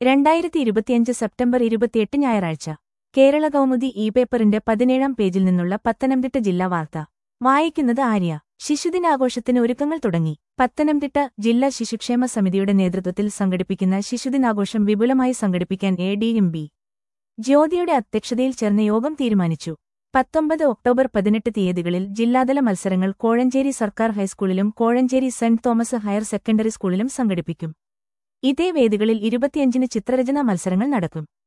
രണ്ടായിരത്തി ഇരുപത്തിയഞ്ച് സെപ്റ്റംബർ ഇരുപത്തിയെട്ട് ഞായറാഴ്ച കേരള കൗമുദി ഇ പേപ്പറിന്റെ പതിനേഴാം പേജിൽ നിന്നുള്ള പത്തനംതിട്ട ജില്ലാ വാർത്ത വായിക്കുന്നത് ആര്യ ശിശുദിനാഘോഷത്തിന് ഒരുക്കങ്ങൾ തുടങ്ങി പത്തനംതിട്ട ജില്ലാ ശിശുക്ഷേമ സമിതിയുടെ നേതൃത്വത്തിൽ സംഘടിപ്പിക്കുന്ന ശിശുദിനാഘോഷം വിപുലമായി സംഘടിപ്പിക്കാൻ എ ഡി എം ബി ജ്യോതിയുടെ അധ്യക്ഷതയിൽ ചേർന്ന യോഗം തീരുമാനിച്ചു പത്തൊമ്പത് ഒക്ടോബർ പതിനെട്ട് തീയതികളിൽ ജില്ലാതല മത്സരങ്ങൾ കോഴഞ്ചേരി സർക്കാർ ഹൈസ്കൂളിലും Kozhencherry saint Thomas higher secondary സ്കൂളിലും സംഘടിപ്പിക്കും ഇതേ വേദികളിൽ ഇരുപത്തിയഞ്ചിന് ചിത്രരചനാ മത്സരങ്ങൾ നടക്കും